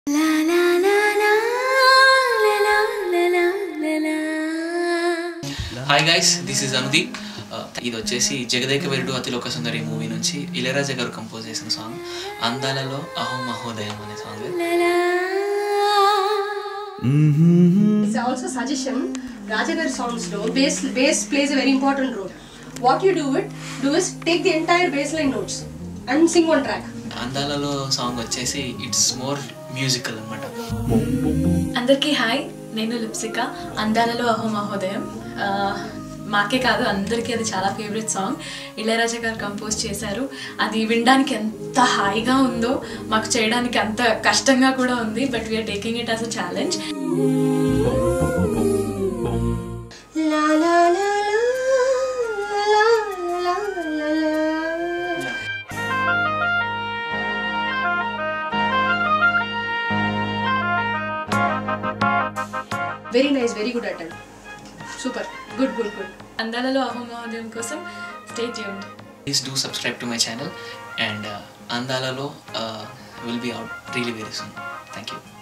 Hi guys this is Anudeep ఇది వచ్చేసి జగదేక వీరుడు అతిలోక సుందరి movie నుంచి ఇళయరాజా గారు కంపోజ్ చేసిన సాంగ్ అందాలలో అహో మహోదయం అనే song It's also suggestion. Rajagari songs no bass bass plays a very important role. What you do it do is take the entire bass line notes and sing one track. అందాలలో song వచ్చేసి it's more musical అనమాట అందరికీ hi నేను లిప్సిక అందాలలో అహో మహోదయం ఆ, మాకే కాదు అందరికీ అది చాలా ఫేవరెట్ సాంగ్ ఇళయరాజా గారు కంపోజ్ చేశారు అది వినడానికి ఎంత హాయిగా ఉందో మాకు చేయడానికి అంత కష్టంగా కూడా ఉంది but we're taking it as a challenge La la la la la la la la. Very nice, very good attempt. Super. Good, good, good. అందాలలో అహో మహోదయం కోసం stay tuned please do subscribe to my channel and అందాలలో will be out really very soon thank you